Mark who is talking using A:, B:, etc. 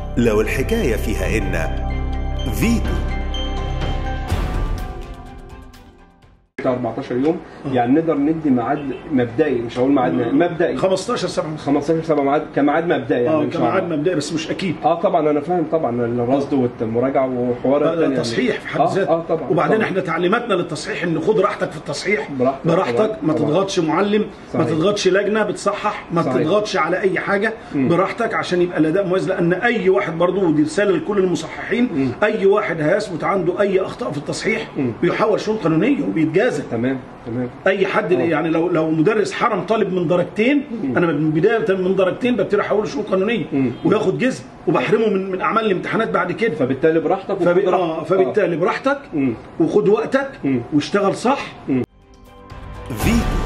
A: لو الحكاية فيها إن فيتو
B: 14 يوم يعني نقدر ندي ميعاد مبدئي مش هقول ميعاد نهائي، مبدئي
C: 15 7
B: 15 7 ميعاد كميعاد مبدئي يعني
C: اه
B: مش
C: كميعاد
B: هعرف.
C: مبدئي بس مش اكيد
B: اه طبعا انا فاهم طبعا الرصد والمراجعه وحوار
C: ده
B: التاني
C: تصحيح في حد
B: يعني.
C: ذاته
B: اه, آه طبعا
C: وبعدين
B: طبعاً.
C: احنا تعليماتنا للتصحيح ان خد راحتك في التصحيح
B: براحتك
C: براحتك
B: طبعاً.
C: ما
B: طبعاً.
C: تضغطش معلم ما
B: صحيح.
C: تضغطش لجنه بتصحح ما
B: صحيح.
C: تضغطش على اي حاجه براحتك عشان يبقى الاداء مميز لان اي واحد برضه ودي رساله لكل المصححين اي واحد هيثبت عنده اي اخطاء في التصحيح بيحول شؤون قانونيه وبيتجازى
B: تمام تمام
C: اي حد يعني لو لو مدرس حرم طالب من درجتين انا من بدايه من درجتين ببتدي احوله شؤون قانونيه وياخد جزء وبحرمه من من اعمال الامتحانات بعد كده
B: فبالتالي براحتك وخد
C: فب...
B: راحتك.
C: آه فبالتالي براحتك
B: مم.
C: وخد وقتك
B: مم.
C: واشتغل صح
A: فيتو